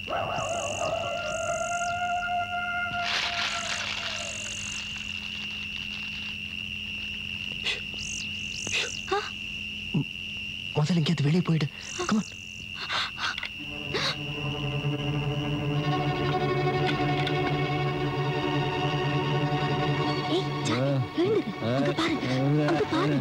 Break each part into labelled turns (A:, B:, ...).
A: முதல்ல எங்கேயாவது வெளியே போயிடு கமான்
B: ஏய் ஜானி எழுந்துரு அங்க பாரு அங்க பாரு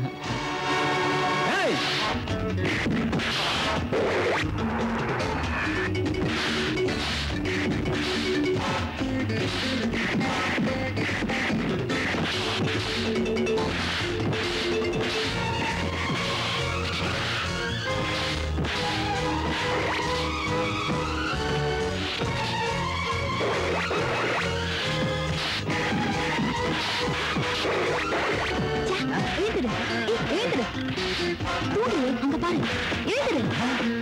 B: ஜா, எழுந்துரு ஏய் எழுந்துரு தூங்கு அங்க பாரு எழுந்துரு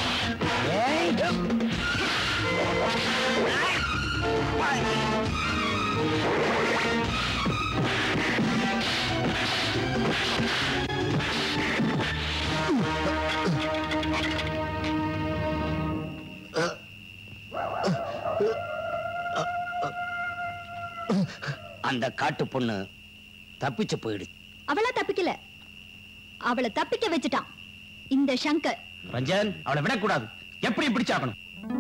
C: அந்த காட்டு பொண்ணு தப்பிச்சு போயிடுச்சு
B: அவளா தப்பிக்கல அவளை தப்பிக்க வச்சுட்டான் இந்த சங்கர்
C: ரஞ்சன் அவளை விடக்கூடாது எப்படி பிடிச்சாகணும்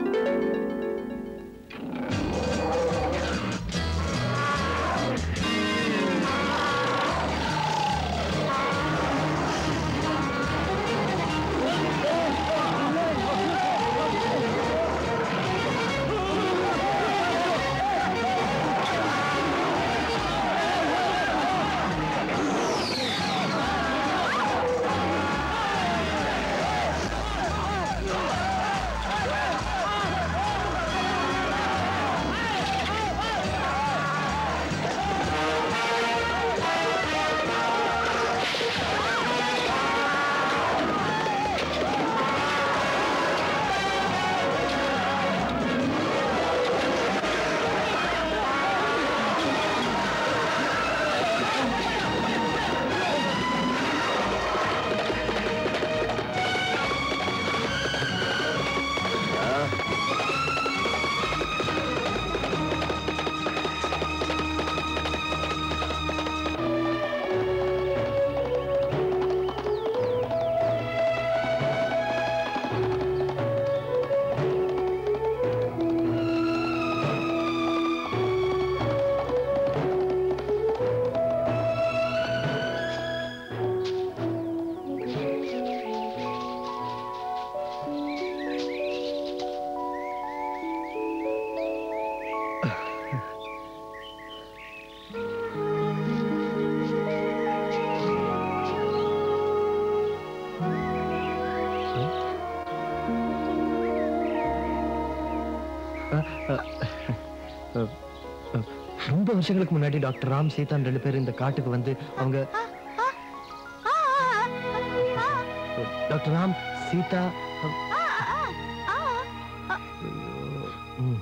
A: ரொம்ப வருஷங்களுக்கு முன்னாடி டாக்டர் ராம் சீதான் ரெண்டு பேரும் இந்த காட்டுக்கு வந்து அவங்க டாக்டர் ராம் சீதா ம்.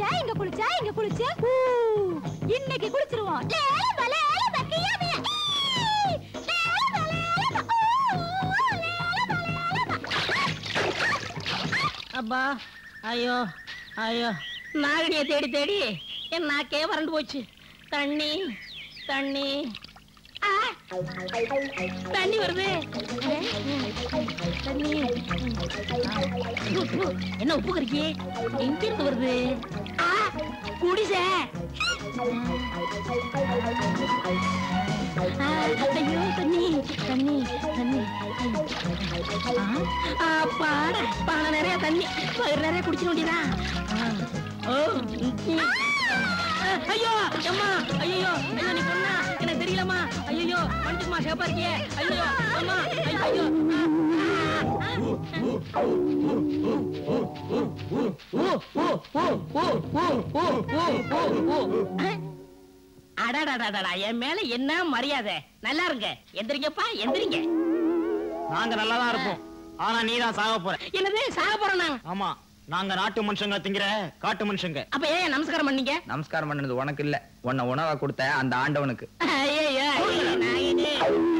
B: இங்க குளிச்ச இங்க குளிச்ச ஊ, இன்னைக்கு குளிச்சிருவோம் லேலமா, லேலமா, கியாமியா. ஈ, லேலமா, லேலமா, ஊ, லேலமா, லேலமா.
D: அப்பா ஐயோ ஐயோ நாகடியை தேடி தேடி என் நாக்கே வறண்டு போச்சு தண்ணி தண்ணி ஆ! தண்ணி வருது தண்ணி உப்பு, உப்பு. என்ன உப்பு கறிக்கி எங்க இருந்து வருது ஆ! குடிசை ஆ, ஐயோ தண்ணி தண்ணி தண்ணி ஆ, ஆ, பாட பானை நிறைய தண்ணி வயிறு நிறைய குடிச்சிட வேண்டியதா ஓ ம். ஆ, ஐயோ அம்மா ஐயோ ஐயோ நீ பொண்ணா எனக்கு தெரியலம்மா ஐயோ மனுஷமா சேப்பா இருக்கியே ஐயோ அம்மா ஐயோ ஐயோ அடாடாடாடா என் மேல என்ன மரியாதை நல்லா இருங்க எந்திரிங்கப்பா எந்திரிங்க
E: நாங்க நல்லா தான் இருப்போம் ஆனா நீ தான் சாக போற
D: என்னது சாக போறேன் நான்
E: ஆமா நாங்க நாட்டு மனுஷங்க திங்கிற காட்டு மனுஷங்க
D: அப்ப ஏன் நமஸ்காரம் பண்ணீங்க
F: நமஸ்காரம் பண்ணது உனக்கு இல்ல உன்னை உணவா கொடுத்த அந்த ஆண்டவனுக்கு
D: ஐயையோ, ஐயையோ, நாயனே.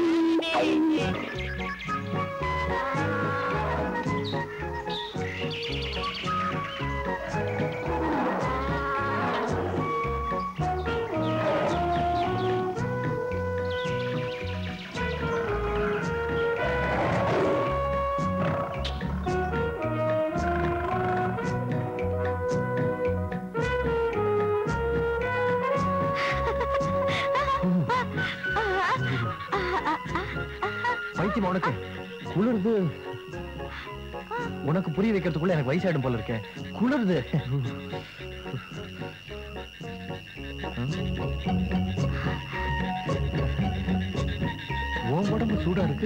A: பைத்தியம் உனக்கு குளிருது உனக்கு புரிய வைக்கிறதுக்குள்ள எனக்கு வயசாயிடும் போல இருக்கேன் குளிருது உன் உடம்பு சூடா இருக்கு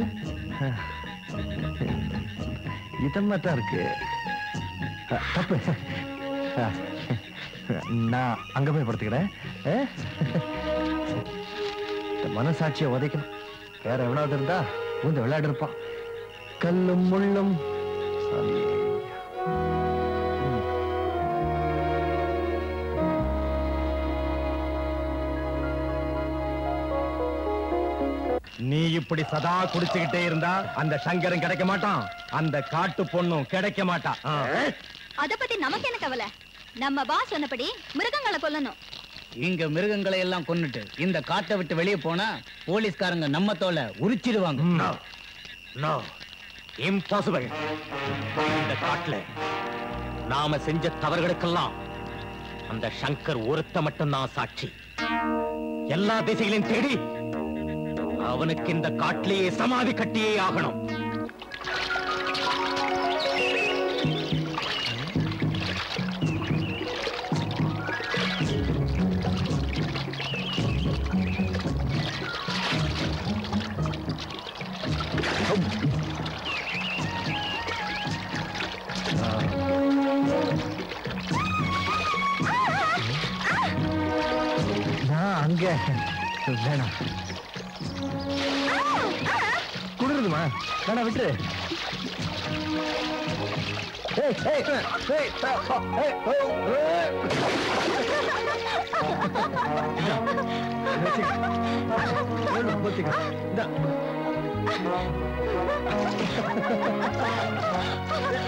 A: இதமா தான் இருக்கு அஹ், தப்பு அஹ், நான் அங்க போய் படுத்துக்கிறேன் அஹ்? இந்த மனசாட்சியை உதைக்கணும் வேற எவனாவது இருந்தா வந்து விளையாடு இருப்பான் கல்லும் முள்ளும் சாமி. ம்.
G: நீ இப்படி சதா குடிச்சுக்கிட்டே இருந்தா அந்த சங்கரன் கிடைக்க மாட்டான் அந்த காட்டு பொண்ணும் கிடைக்க மாட்டான் ஆ.
B: அத பத்தி நமக்கு என்ன கவலை நம்ம பா சொன்னபடி மிருகங்களை கொல்லணும்
C: இங்க மிருகங்களை எல்லாம் கொன்னுட்டு இந்த காட்டை விட்டு வெளியே போனா போலீஸ்காரங்க நம்ம தோலை உரிச்சிடுவாங்க
G: No. No. Impossible. இந்த காட்டுல நாம செஞ்ச தவறுகளுக்கெல்லாம் அந்த சங்கர் ஒருத்த மட்டும்தான் சாட்சி எல்லா திசைகளையும் தேடி அவனுக்கு இந்த காட்டிலேயே சமாதி கட்டியே ஆகணும்
A: நான் அங்க வேணாம் குளிருதுமா வேணாம் விட்டுரு ஏய், ஏய், ஏய், ஆ, ஆ, ஏய், ஓ, ஏய். இந்தா, இதை வச்சுக்க. வேணும், வச்சுக்க. இந்தா.